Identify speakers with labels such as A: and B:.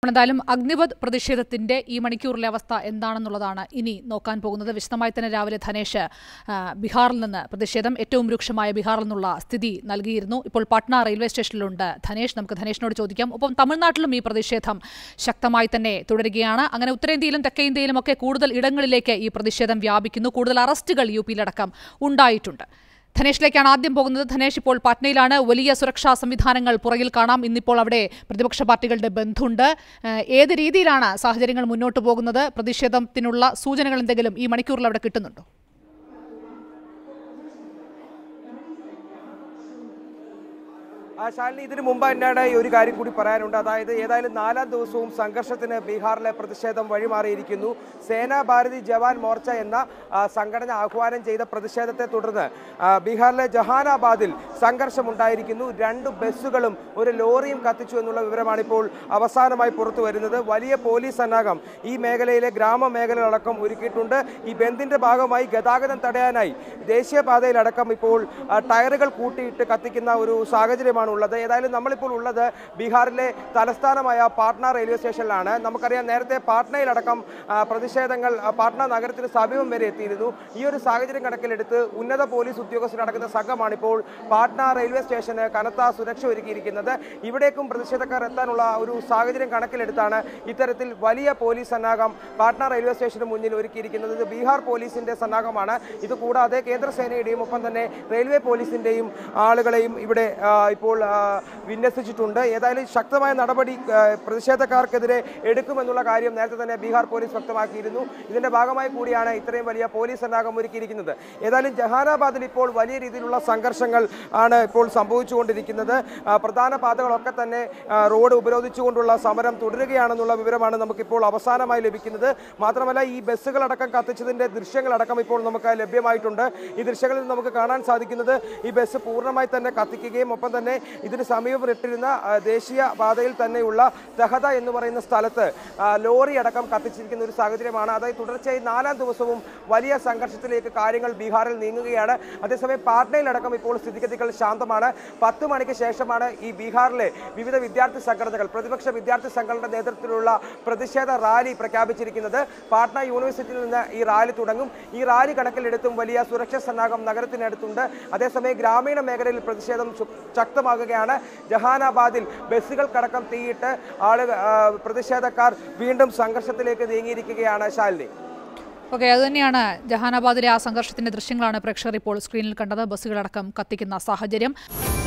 A: എന്തായാലും അഗ്നിപത് പ്രതിഷേധത്തിന്റെ ഈ മണിക്കൂറിലെ അവസ്ഥ എന്താണെന്നുള്ളതാണ് ഇനി നോക്കാൻ പോകുന്നത് വിശദമായി തന്നെ രാവിലെ ധനേഷ് ആ, ബീഹാറിൽ നിന്ന് പ്രതിഷേധം ഏറ്റവും രൂക്ഷമായ ബീഹാറിൽ നിന്നുള്ള സ്ഥിതി നൽകിയിരുന്നു ഇപ്പോൾ പട്ന റെയിൽവേ സ്റ്റേഷനിലുണ്ട് ധനേഷ് നമുക്ക് ധനേഷിനോട് ചോദിക്കാം ഒപ്പം തമിഴ്നാട്ടിലും ഈ പ്രതിഷേധം ശക്തമായി തന്നെ തുടരുകയാണ് അങ്ങനെ ഉത്തരേന്ത്യയിലും തെക്കേ ഇന്ത്യയിലും ഒക്കെ കൂടുതൽ ഇടങ്ങളിലേക്ക് ഈ പ്രതിഷേധം വ്യാപിക്കുന്നു കൂടുതൽ അറസ്റ്റുകൾ യു പിയിലടക്കം ഉണ്ടായിട്ടുണ്ട് ധനേഷിലേക്കാണ് ആദ്യം പോകുന്നത് ധനേഷ് ഇപ്പോൾ പാറ്റ്നയിലാണ് വലിയ സുരക്ഷാ സംവിധാനങ്ങൾ പുറകിൽ കാണാം ഇന്നിപ്പോൾ അവിടെ പ്രതിപക്ഷ പാർട്ടികളുടെ ബന്ധുണ്ട് ഏഹ് ഏത് രീതിയിലാണ് സാഹചര്യങ്ങൾ മുന്നോട്ട് പോകുന്നത് പ്രതിഷേധത്തിനുള്ള സൂചനകൾ എന്തെങ്കിലും ഈ മണിക്കൂറിൽ അവിടെ കിട്ടുന്നുണ്ടോ
B: ആ ശാലിനി ഇതിനു മുമ്പ് തന്നെയാണ് ഈ ഒരു കാര്യം കൂടി പറയാനുണ്ട് അതായത് ഏതായാലും നാലാം ദിവസവും സംഘർഷത്തിന് ബീഹാറിലെ പ്രതിഷേധം വഴിമാറിയിരിക്കുന്നു സേനാ ഭാരതി ജവാൻ മോർച്ച എന്ന ആ, സംഘടന ആഹ്വാനം ചെയ്ത പ്രതിഷേധത്തെ തുടർന്ന് ആ, ബീഹാറിലെ ജഹാനാബാദിൽ സംഘർഷമുണ്ടായിരിക്കുന്നു രണ്ട് ബസ്സുകളും ഒരു ലോറിയും കത്തിച്ചു എന്നുള്ള വിവരമാണ് ഇപ്പോൾ അവസാനമായി പുറത്തു വരുന്നത് വലിയ പോലീസ് സന്നാഹം ഈ മേഖലയിലെ ഗ്രാമ മേഖലകളടക്കം ഒരുക്കിയിട്ടുണ്ട് ഈ ബന്ദിന്റെ ഭാഗമായി ഗതാഗതം തടയാനായി ദേശീയപാതയിലടക്കം ഇപ്പോൾ ആ, ടയറുകൾ കൂട്ടിയിട്ട് കത്തിക്കുന്ന ഒരു സാഹചര്യമാണ് ഉള്ളത് ഏതായാലും നമ്മളിപ്പോൾ ഉള്ളത് ബീഹാറിലെ തലസ്ഥാനമായ പാട്ന റെയിൽവേ സ്റ്റേഷനിലാണ് നമുക്കറിയാം നേരത്തെ പാട്നയിലടക്കം ആ, പ്രതിഷേധങ്ങൾ ആ, പാട്ന നഗരത്തിന് സമീപം വരെ എത്തിയിരുന്നു ഈ ഒരു സാഹചര്യം കണക്കിലെടുത്ത് ഉന്നത പോലീസ് ഉദ്യോഗസ്ഥരടക്കുന്ന സംഘമാണ് ഇപ്പോൾ പാട്ന റെയിൽവേ സ്റ്റേഷന് കനത്ത സുരക്ഷ ഒരുക്കിയിരിക്കുന്നത് ഇവിടേക്കും പ്രതിഷേധക്കാർ എത്താനുള്ള ഒരു സാഹചര്യം കണക്കിലെടുത്താണ് ഇത്തരത്തിൽ വലിയ പോലീസ് സന്നാഹം പാട്ന റെയിൽവേ സ്റ്റേഷന് മുന്നിൽ ഒരുക്കിയിരിക്കുന്നത് ഇത് ബീഹാർ പോലീസിന്റെ സന്നാഹമാണ് ഇത് കൂടാതെ കേന്ദ്രസേനയുടെയും ഒപ്പം തന്നെ റെയിൽവേ പോലീസിന്റെയും ആളുകളെയും ഇവിടെ ആ, ഇപ്പോൾ ആ, വിന്യസിച്ചിട്ടുണ്ട് ഏതായാലും ശക്തമായ നടപടി ആ, പ്രതിഷേധക്കാർക്കെതിരെ എടുക്കുമെന്നുള്ള കാര്യം നേരത്തെ തന്നെ ബീഹാർ പോലീസ് വ്യക്തമാക്കിയിരുന്നു ഇതിന്റെ ഭാഗമായി കൂടിയാണ് ഇത്രയും വലിയ പോലീസ് സന്നാഹം ഒരുക്കിയിരിക്കുന്നത് ഏതായാലും ജഹാനാബാദിൽ ഇപ്പോൾ വലിയ രീതിയിലുള്ള സംഘർഷങ്ങൾ ആണ് ഇപ്പോൾ സംഭവിച്ചുകൊണ്ടിരിക്കുന്നത് ആ, പ്രധാന പാതകളൊക്കെ തന്നെ ആ, റോഡ് ഉപരോധിച്ചുകൊണ്ടുള്ള സമരം തുടരുകയാണെന്നുള്ള വിവരമാണ് നമുക്കിപ്പോൾ അവസാനമായി ലഭിക്കുന്നത് മാത്രമല്ല ഈ ബസ്സുകളടക്കം കത്തിച്ചതിന്റെ ദൃശ്യങ്ങളടക്കം ഇപ്പോൾ നമുക്ക് ലഭ്യമായിട്ടുണ്ട് ഈ ദൃശ്യങ്ങളിൽ നിന്ന് നമുക്ക് കാണാൻ സാധിക്കുന്നത് ഈ ബസ് പൂർണ്ണമായി തന്നെ കത്തിക്കുകയും ഒപ്പം തന്നെ ഇതിന് സമീപം ഇട്ടിരുന്ന ആ, ദേശീയ പാതയിൽ തന്നെയുള്ള ദഹദ എന്ന് പറയുന്ന സ്ഥലത്ത് ആ, ലോറി അടക്കം കത്തിച്ചിരിക്കുന്ന ഒരു സാഹചര്യമാണ് അതായത് തുടർച്ചയായി നാലാം ദിവസവും വലിയ സംഘർഷത്തിലേക്ക് കാര്യങ്ങൾ ബീഹാറിൽ നീങ്ങുകയാണ് അതേസമയം പാട്നയിലടക്കം ഇപ്പോൾ സ്ഥിതിഗതികൾ ശാന്തമാണ് പത്ത് മണിക്ക് ശേഷമാണ് ഈ ബീഹാറിലെ വിവിധ വിദ്യാർത്ഥി സംഘടനകൾ പ്രതിപക്ഷ വിദ്യാർത്ഥി സംഘടനയുടെ നേതൃത്വത്തിലുള്ള പ്രതിഷേധ റാലി പ്രഖ്യാപിച്ചിരിക്കുന്നത് പാട്ന യൂണിവേഴ്സിറ്റിയിൽ നിന്ന് ഈ റാലി തുടങ്ങും ഈ റാലി കണക്കിലെടുത്തും വലിയ സുരക്ഷാ സന്നാഹം നഗരത്തിനടുത്തുണ്ട് അതേസമയം ഗ്രാമീണ മേഖലയിൽ പ്രതിഷേധം ശു- ശക്തമാകുകയാണ് ജഹാനാബാദിൽ ബസ്സുകൾക്കടക്കം തീയിട്ട് ആളുകൾ ആ, പ്രതിഷേധക്കാർ വീണ്ടും സംഘർഷത്തിലേക്ക് നീങ്ങിയിരിക്കുകയാണ് ശാലിനി
A: ഓക്കെ അതുതന്നെയാണ് ജഹാനാബാദിലെ ആ സംഘർഷത്തിന്റെ ദൃശ്യങ്ങളാണ് പ്രേക്ഷകർ ഇപ്പോൾ സ്ക്രീനിൽ കണ്ടത് ബസ്സുകളടക്കം കത്തിക്കുന്ന സാഹചര്യം